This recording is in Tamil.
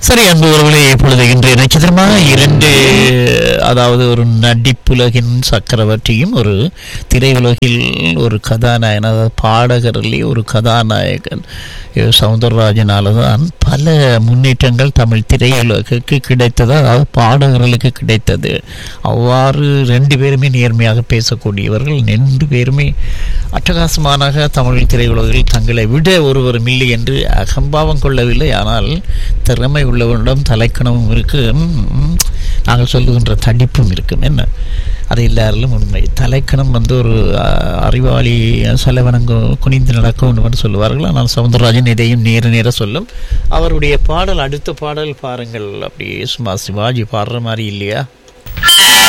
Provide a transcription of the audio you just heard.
சரி அன்பு உறவுகளே இப்பொழுது இன்றைய நட்சத்திரமாக இரண்டு அதாவது ஒரு நடிப்புலகின் சக்கரவர்த்தியும் ஒரு திரையுலகில் ஒரு கதாநாயகன் அதாவது பாடகரிலே ஒரு கதாநாயகன் இவர் சவுந்தரராஜனால தான் பல முன்னேற்றங்கள் தமிழ் திரையுலகுக்கு கிடைத்தது அதாவது பாடகர்களுக்கு கிடைத்தது அவ்வாறு ரெண்டு பேருமே நேர்மையாக பேசக்கூடியவர்கள் ரெண்டு பேருமே அட்டகாசமானாக தமிழ் திரையுலகில் தங்களை விட ஒருவரும் இல்லை என்று அகம்பாவம் கொள்ளவில்லை ஆனால் திறமை உள்ளவரிடம் தலைக்கணமும் இருக்கு ம், நாங்கள் சொல்லுகின்ற தடிப்பும் இருக்கும் என்ன அது எல்லாரிலும் உண்மை தலைக்கணம் வந்து ஒரு அஹ், அறிவாளி செலவனங்க குனிந்து நடக்கும் என்று சொல்லுவார்கள் ஆனால் சவுந்தரராஜன் இதையும் நேர நேர சொல்லும் அவருடைய பாடல் அடுத்த பாடல் பாருங்கள் அப்படியே சும்மா சிவாஜி பாடுற மாதிரி இல்லையா